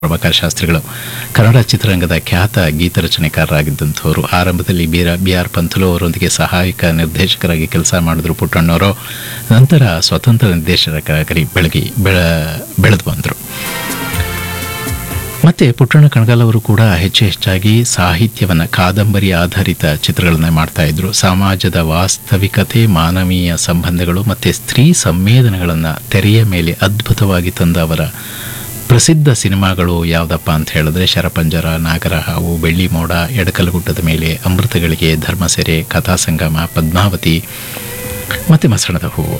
ಪ್ರಭಾಕರ್ ಶಾಸ್ತ್ರಿಗಳು ಕನ್ನಡ ಚಿತ್ರರಂಗದ ಖ್ಯಾತ ಗೀತರಚನೆಕಾರರಾಗಿದ್ದಂಥವರು ಆರಂಭದಲ್ಲಿ B R B R Panthulu ಅವರೊಂದಿಗೆ ಸಹಾಯಕ ನಿರ್ದೇಶಕರಾಗಿ ಕೆಲಸ ಮಾಡಿದ್ರು ಪುಟ್ಟಣ್ಣವರು ನಂತರ ಸ್ವತಂತ್ರ ನಿರ್ದೇಶಕರಾಗಿ ಬೆಳಗಿ ಬೆಳ ಬೆಳೆದು ಬಂದರು ಮತ್ತೆ ಪುಟ್ಟಣ್ಣ ಕಣಗಾಲ್ ಅವರು ಕೂಡ ಹೆಚ್ಚು ಹೆಚ್ಚಾಗಿ ಸಾಹಿತ್ಯವನ್ನು ಕಾದಂಬರಿ ಆಧಾರಿತ ಚಿತ್ರಗಳನ್ನು ಮಾಡ್ತಾ ಇದ್ರು ಸಮಾಜದ ವಾಸ್ತವಿಕತೆ ಮಾನವೀಯ ಸಂಬಂಧಗಳು ಮತ್ತು ಸ್ತ್ರೀ ಸಂವೇದನೆಗಳನ್ನು ತೆರೆಯ ಮೇಲೆ ಅದ್ಭುತವಾಗಿ ತಂದ ಅವರ ಪ್ರಸಿದ್ಧ ಸಿನಿಮಾಗಳು ಯಾವುದಪ್ಪ ಅಂತ ಹೇಳಿದ್ರೆ ಶರಪಂಜರ ನಾಗರ ಹಾವು ಬೆಳ್ಳಿ ಮೋಡ ಎಡಕಲಗುಡ್ಡದ ಮೇಲೆ ಅಮೃತಗಳಿಗೆ ಧರ್ಮಸೆರೆ ಕಥಾಸಂಗಮ ಪದ್ಮಾವತಿ ಮತ್ತು ಮಸಣದ ಹೂವು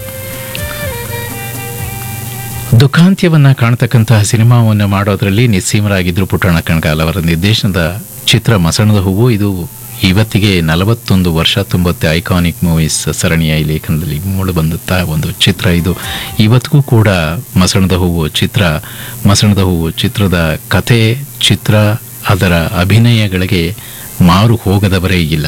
ದುಃಖಾಂತ್ಯವನ್ನ ಕಾಣತಕ್ಕಂತಹ ಸಿನಿಮಾವನ್ನು ಮಾಡೋದರಲ್ಲಿ ನಿಸ್ಸೀಮರಾಗಿದ್ದರು ಪುಟ್ಟಣ್ಣ ಕಣಗಾಲ್ ಅವರ ನಿರ್ದೇಶನದ ಚಿತ್ರ ಮಸಣದ ಹೂವು ಇದು ಇವತ್ತಿಗೆ ನಲವತ್ತೊಂದು ವರ್ಷ ತುಂಬತ್ತೆ ಐಕಾನಿಕ್ ಮೂವೀಸ್ ಸರಣಿಯ ಈ ಲೇಖನದಲ್ಲಿ ಮೂಡಿಬಂದಂಥ ಒಂದು ಚಿತ್ರ ಇದು ಇವತ್ತಿಗೂ ಕೂಡ ಮಸಣದ ಹೂವು ಚಿತ್ರ ಮಸಣದ ಹೂವು ಚಿತ್ರದ ಕತೆ ಚಿತ್ರ ಅದರ ಅಭಿನಯಗಳಿಗೆ ಮಾರು ಹೋಗದವರೇ ಇಲ್ಲ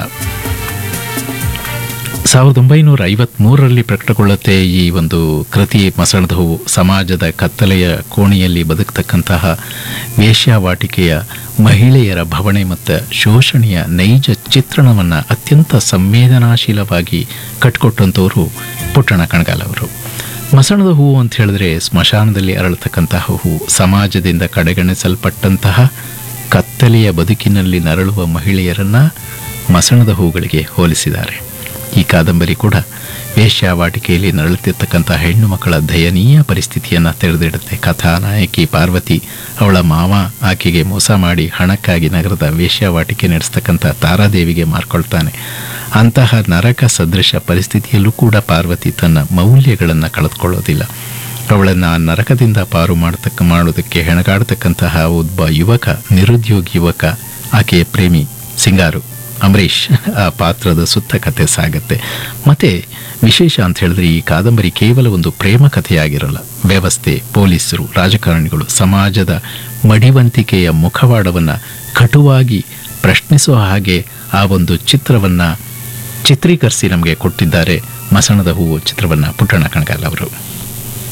ಸಾವಿರದ ಒಂಬೈನೂರ ಐವತ್ಮೂರರಲ್ಲಿ ಪ್ರಕಟಗೊಳ್ಳುತ್ತೆ ಈ ಒಂದು ಕೃತಿ ಮಸಣದ ಹೂವು ಸಮಾಜದ ಕತ್ತಲೆಯ ಕೋಣೆಯಲ್ಲಿ ಬದುಕತಕ್ಕಂತಹ ವೇಶ್ಯಾವಾಟಿಕೆಯ ಮಹಿಳೆಯರ ಭವಣೆ ಮತ್ತು ಶೋಷಣೆಯ ನೈಜ ಚಿತ್ರಣವನ್ನು ಅತ್ಯಂತ ಸಂವೇದನಾಶೀಲವಾಗಿ ಕಟ್ಕೊಟ್ಟಂಥವರು ಪುಟ್ಟಣ ಕಣಗಾಲ್ ಅವರು ಮಸಣದ ಹೂವು ಅಂತ ಹೇಳಿದ್ರೆ ಸ್ಮಶಾನದಲ್ಲಿ ಅರಳತಕ್ಕಂತಹ ಹೂವು ಸಮಾಜದಿಂದ ಕಡೆಗಣಿಸಲ್ಪಟ್ಟಂತಹ ಕತ್ತಲೆಯ ಬದುಕಿನಲ್ಲಿ ನರಳುವ ಮಹಿಳೆಯರನ್ನ ಮಸಣದ ಹೂಗಳಿಗೆ ಹೋಲಿಸಿದ್ದಾರೆ ಈ ಕಾದಂಬರಿ ಕೂಡ ವೇಶ್ಯಾವಾಟಿಕೆಯಲ್ಲಿ ನರಳುತ್ತಿರ್ತಕ್ಕಂಥ ಹೆಣ್ಣು ಮಕ್ಕಳ ದಯನೀಯ ಪರಿಸ್ಥಿತಿಯನ್ನು ತೆರೆದಿಡುತ್ತೆ ಕಥಾನಾಯಕಿ ಪಾರ್ವತಿ ಅವಳ ಮಾವ ಆಕೆಗೆ ಮೋಸ ಮಾಡಿ ಹಣಕ್ಕಾಗಿ ನಗರದ ವೇಶ್ಯಾವಾಟಿಕೆ ನಡೆಸ್ತಕ್ಕಂಥ ತಾರಾದೇವಿಗೆ ಮಾರ್ಕೊಳ್ತಾನೆ ಅಂತಹ ನರಕ ಸದೃಶ ಪರಿಸ್ಥಿತಿಯಲ್ಲೂ ಕೂಡ ಪಾರ್ವತಿ ತನ್ನ ಮೌಲ್ಯಗಳನ್ನು ಕಳೆದುಕೊಳ್ಳೋದಿಲ್ಲ ಅವಳನ್ನು ಆ ನರಕದಿಂದ ಪಾರು ಮಾಡತಕ್ಕ ಮಾಡೋದಕ್ಕೆ ಹೆಣಗಾಡತಕ್ಕಂತಹ ಒಬ್ಬ ಯುವಕ ನಿರುದ್ಯೋಗಿ ಯುವಕ ಆಕೆಯ ಪ್ರೇಮಿ ಸಿಂಗಾರು ಅಂಬರೀಷ್ ಆ ಪಾತ್ರದ ಸುತ್ತ ಕಥೆ ಸಾಗತ್ತೆ ಮತ್ತೆ ವಿಶೇಷ ಅಂತ ಹೇಳಿದ್ರೆ ಈ ಕಾದಂಬರಿ ಕೇವಲ ಒಂದು ಪ್ರೇಮ ಕಥೆಯಾಗಿರಲ್ಲ ವ್ಯವಸ್ಥೆ ಪೊಲೀಸರು ರಾಜಕಾರಣಿಗಳು ಸಮಾಜದ ಮಡಿವಂತಿಕೆಯ ಮುಖವಾಡವನ್ನು ಕಟುವಾಗಿ ಪ್ರಶ್ನಿಸುವ ಹಾಗೆ ಆ ಒಂದು ಚಿತ್ರವನ್ನು ಚಿತ್ರೀಕರಿಸಿ ನಮಗೆ ಕೊಟ್ಟಿದ್ದಾರೆ ಮಸಣದ ಹೂವು ಚಿತ್ರವನ್ನು ಪುಟ್ಟಣ್ಣ ಕಣಗಾಲ್ ಅವರು